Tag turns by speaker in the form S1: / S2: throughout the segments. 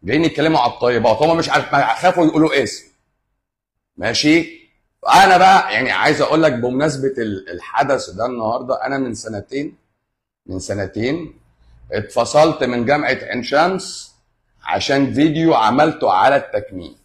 S1: جايين يتكلموا على الطيبات هم مش عارف خافوا يقولوا اسم ماشي انا بقى يعني عايز اقول لك بمناسبه ال- الحدث ده النهارده انا من سنتين من سنتين اتفصلت من جامعه عين شمس عشان فيديو عملته على التكميم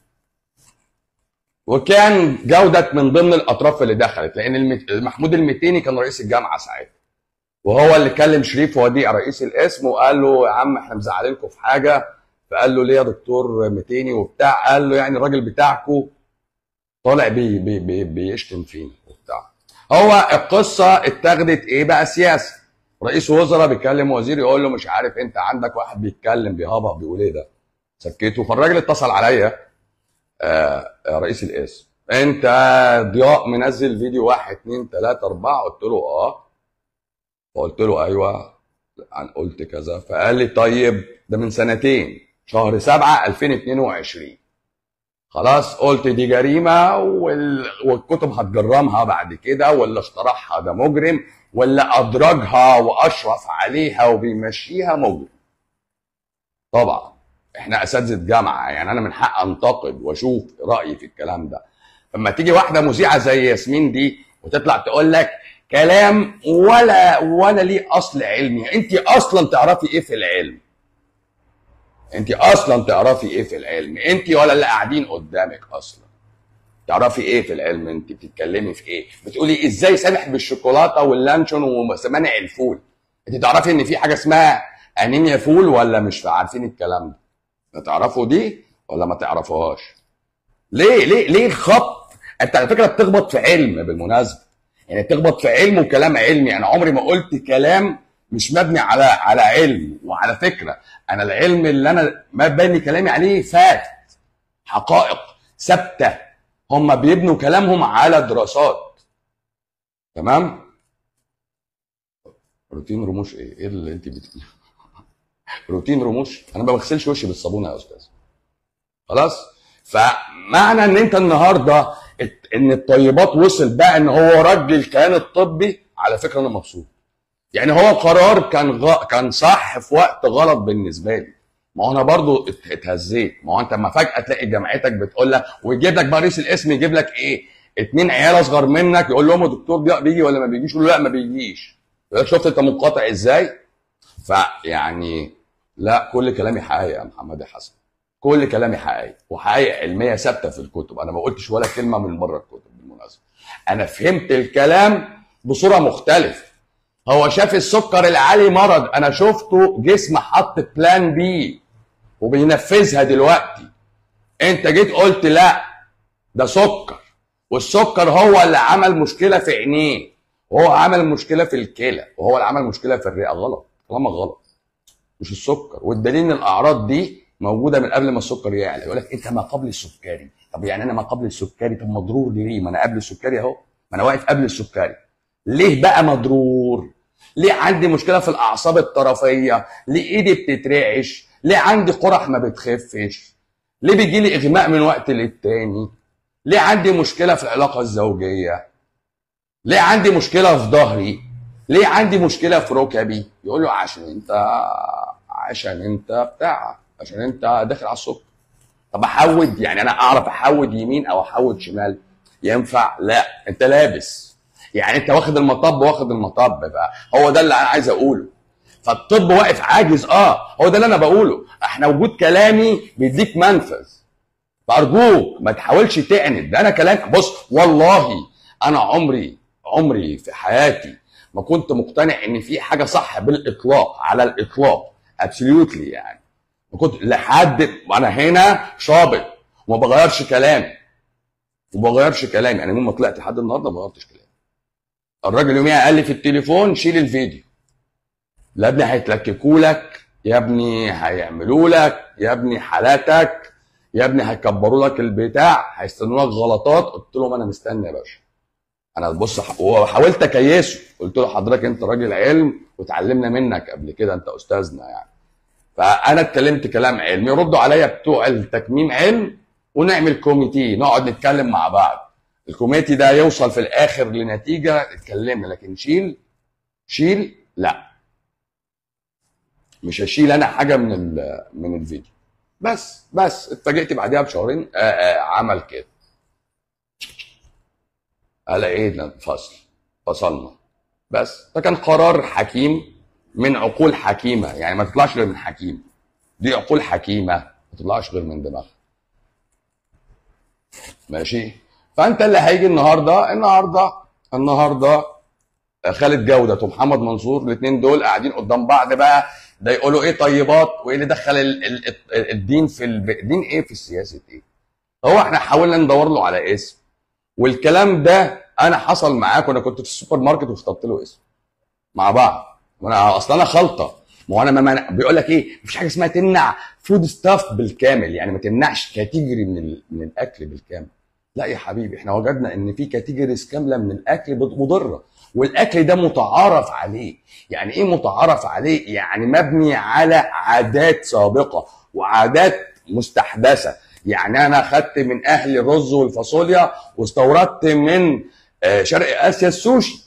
S1: وكان جودة من ضمن الأطراف اللي دخلت لأن المت- محمود المتيني كان رئيس الجامعة ساعتها وهو اللي كلم شريف وديع رئيس القسم وقال له يا عم احنا مزعلينكم في حاجة فقال له ليه يا دكتور متيني وبتاع قال له يعني الراجل بتاعكم طالع بي بي بي بيشتم فينا وبتاع هو القصة اتاخدت ايه بقى سياسة رئيس وزراء بيكلم وزير يقول له مش عارف انت عندك واحد بيتكلم بيهبط بيقول ايه ده سكته فالراجل اتصل عليا آه، آه، رئيس القسم انت ضياء منزل فيديو واحد اتنين تلاته اربعه قلت له اه فقلت له ايوه عن قلت كذا فقال لي طيب ده من سنتين شهر سبعة 2022 خلاص قلت دي جريمة وال... والكتب هتجرمها بعد كده واللي اخترعها ده مجرم واللي أدرجها وأشرف عليها وبيمشيها مجرم طبعا احنا اساتذه جامعه يعني انا من حق انتقد واشوف رايي في الكلام ده لما تيجي واحده مذيعه زي ياسمين دي وتطلع تقول لك كلام ولا ولا ليه اصل علمي انت اصلا تعرفي ايه في العلم انت اصلا تعرفي ايه في العلم انت ولا اللي قاعدين قدامك اصلا تعرفي ايه في العلم انت بتتكلمي في ايه بتقولي ازاي سامح بالشوكولاته واللانشون ومانع الفول انت تعرفي ان في حاجه اسمها انيميا فول ولا مش عارفين الكلام ده تعرفوا دي ولا ما تعرفوهاش ليه ليه ليه الخط انت على فكره بتخبط في علم بالمناسبه يعني بتخبط في علم وكلام علمي انا عمري ما قلت كلام مش مبني على على علم وعلى فكره انا العلم اللي انا مبني كلامي عليه فات حقائق ثابته هم بيبنوا كلامهم على دراسات تمام روتين رموش ايه ايه اللي انت بتقوليه روتين رموش انا ما بغسلش وشي بالصابونه يا استاذ خلاص فمعنى ان انت النهارده ات- ان الطيبات وصل بقى ان هو رد الكيان الطبي على فكره انا مبسوط يعني هو قرار كان غ... كان صح في وقت غلط بالنسبه لي ما هو انا برضو ات- اتهزيت ما هو انت لما فجاه تلاقي جامعتك بتقول لك ويجيب لك بقى رئيس القسم يجيب لك ايه اتنين عيال اصغر منك يقول لهم الدكتور ضياء بيجي ولا ما بيجيش يقول له لا ما بيجيش يقول لك شفت انت منقطع ازاي فيعني لا كل كلامي حقيقي يا محمد يا حسن كل كلامي حقيقي وحقائق علميه ثابته في الكتب انا ما قلتش ولا كلمه من بره الكتب بالمناسبه انا فهمت الكلام بصوره مختلفه هو شاف السكر العالي مرض انا شفته جسم حط بلان بي وبينفذها دلوقتي انت جيت قلت لا ده سكر والسكر هو اللي عمل مشكله في عينيه وهو عمل مشكله في الكلى وهو اللي عمل مشكله في الرئه غلط كلامك غلط مش السكر والدليل ان الاعراض دي موجوده من قبل ما السكر يعلى يقول لك انت ما قبل السكري طب يعني انا ما قبل السكري طب مضرور ليه ما انا قبل السكري اهو ما انا واقف قبل السكري ليه بقى مضرور ليه عندي مشكله في الاعصاب الطرفيه ليه ايدي بتترعش ليه عندي قرح ما بتخفش ليه بيجي لي اغماء من وقت للتاني ليه عندي مشكله في العلاقه الزوجيه ليه عندي مشكله في ظهري ليه عندي مشكله في ركبي يقول له عشان انت عشان انت بتاع عشان انت داخل على السكر طب احود يعني انا اعرف احود يمين او احود شمال ينفع لا انت لابس يعني انت واخد المطب واخد المطب بقى هو ده اللي انا عايز اقوله فالطب واقف عاجز اه هو ده اللي انا بقوله احنا وجود كلامي بيديك منفذ فارجوك ما تحاولش تعند ده انا كلام بص والله انا عمري عمري في حياتي ما كنت مقتنع ان في حاجه صح بالاطلاق على الاطلاق ابسوليوتلي يعني ما كنت لحد انا هنا شابط وما بغيرش كلامي وما بغيرش كلامي يعني يوم ما طلعت لحد النهارده ما غيرتش كلامي الراجل يوميها قال لي في التليفون شيل الفيديو لا ابني هيتلككوا لك يا ابني هيعملوا لك يا ابني حالاتك يا ابني هيكبروا لك البتاع هيستنوا لك غلطات قلت لهم انا مستني يا باشا انا بص ح- وحاولت اكيسه قلت له حضرتك انت راجل علم وتعلمنا منك قبل كده انت استاذنا يعني فانا اتكلمت كلام علمي ردوا عليا بتوع التكميم علم ونعمل كوميتي نقعد نتكلم مع بعض الكوميتي ده يوصل في الاخر لنتيجه اتكلمنا لكن شيل شيل لا مش هشيل انا حاجه من ال- من الفيديو بس بس اتفاجئت بعديها بشهرين آه آه عمل كده قال ايه ده فصل فصلنا بس ده كان قرار حكيم من عقول حكيمه يعني ما تطلعش غير من حكيم دي عقول حكيمه ما تطلعش غير من دماغها ماشي فانت اللي هيجي النهارده النهارده النهارده خالد جوده ومحمد منصور الاثنين دول قاعدين قدام بعض بقى ده يقولوا ايه طيبات وايه اللي دخل ال- ال- ال- الدين في الب... دين ايه في السياسه ايه هو احنا حاولنا ندور له على اسم والكلام ده انا حصل معاك وانا كنت في السوبر ماركت واخترت له اسم مع بعض وانا اصلا انا خلطه ما هو انا ما منع بيقول لك ايه مفيش حاجه اسمها تمنع فود ستاف بالكامل يعني ما تمنعش كاتيجوري من ال... من الاكل بالكامل لا يا حبيبي احنا وجدنا ان في كاتيجوريز كامله من الاكل بت- مضره والاكل ده متعارف عليه يعني ايه متعارف عليه يعني مبني على عادات سابقه وعادات مستحدثه يعني انا خدت من اهل الرز والفاصوليا واستوردت من آه، شرق اسيا السوشي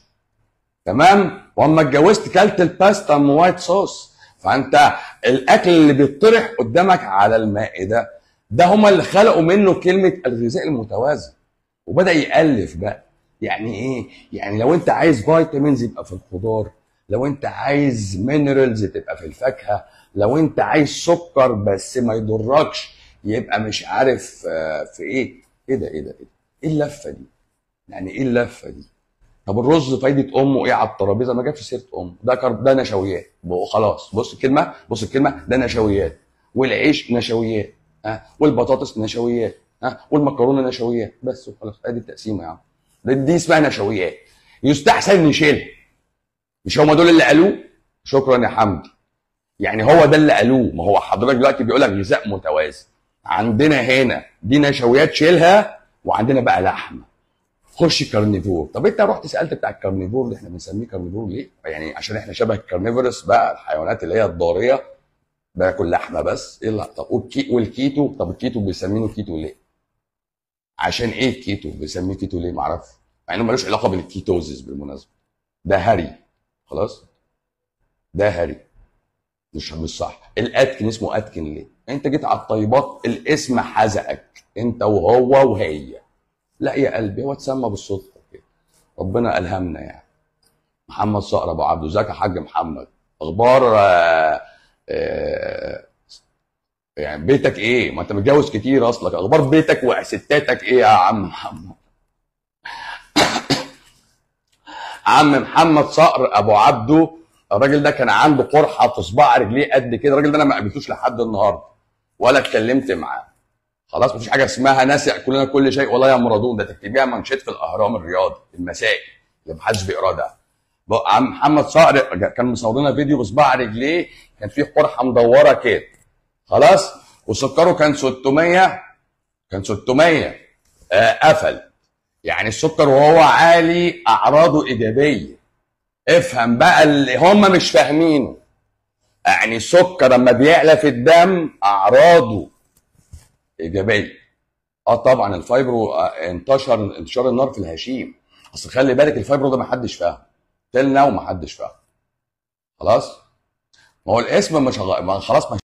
S1: تمام واما اتجوزت كلت الباستا ام وايت صوص فانت الاكل اللي بيطرح قدامك على المائده ده هما اللي خلقوا منه كلمه الغذاء المتوازن وبدا يالف بقى يعني ايه يعني لو انت عايز فيتامينز يبقى في الخضار لو انت عايز مينرالز تبقى في الفاكهه لو انت عايز سكر بس ما يضركش يبقى مش عارف آه، في ايه ايه ده ايه ده ايه ده ايه اللفه دي يعني ايه اللفه دي طب الرز فايده امه ايه على الترابيزه ما جابش سيره امه ده كرب ده نشويات خلاص بص الكلمه بص الكلمه ده نشويات والعيش نشويات ها والبطاطس نشويات ها والمكرونه نشويات بس وخلاص ادي التقسيمه يا عم دي, دي اسمها نشويات يستحسن نشيلها مش هم دول اللي قالوه شكرا يا حمدي يعني هو ده اللي قالوه ما هو حضرتك دلوقتي بيقول لك غذاء متوازن عندنا هنا دي نشويات شيلها وعندنا بقى لحمه خش كارنيفور طب انت رحت سالت بتاع الكارنيفور اللي احنا بنسميه كارنيفور ليه يعني عشان احنا شبه الكارنيفورس بقى الحيوانات اللي هي الضاريه باكل لحمه بس ايه لا طب والكي والكيتو طب الكيتو بيسمينه كيتو ليه عشان ايه الكيتو بيسميه كيتو ليه معرفش مع انه ملوش علاقه بالكيتوزيس بالمناسبه ده هري خلاص ده هري مش مش صح الاتكن اسمه اتكن ليه انت جيت على الطيبات الاسم حزقك انت وهو وهي لا يا قلبي هو اتسمى بالصدفه كده ربنا الهمنا يعني محمد صقر ابو عبده ازيك يا حاج محمد اخبار آه آه يعني بيتك ايه ما انت متجوز كتير اصلك اخبار بيتك وستاتك ايه يا عم محمد عم محمد صقر ابو عبده الراجل ده كان عنده قرحه في صباع رجليه قد كده الراجل ده انا ما قابلتوش لحد النهارده ولا اتكلمت معاه خلاص مفيش حاجه اسمها ناس ياكلون كل شيء ولا يمرضون ده تكتبيها منشط في الاهرام الرياضي المسائي اللي محدش بيقراه ده بقى عم محمد صقر كان مصورنا فيديو بصباع رجليه كان فيه قرحه مدوره كده خلاص وسكره كان 600 كان 600 آه قفل يعني السكر وهو عالي اعراضه ايجابيه افهم بقى اللي هم مش فاهمينه يعني السكر لما بيعلى في الدم اعراضه ايجابيه اه طبعا الفايبرو آه، انتشر انتشار النار في الهشيم اصل خلي بالك الفايبرو ده ما حدش فاهم تلنا وما حدش فاهم خلاص ما هو الاسم مش هغ... ما خلاص ما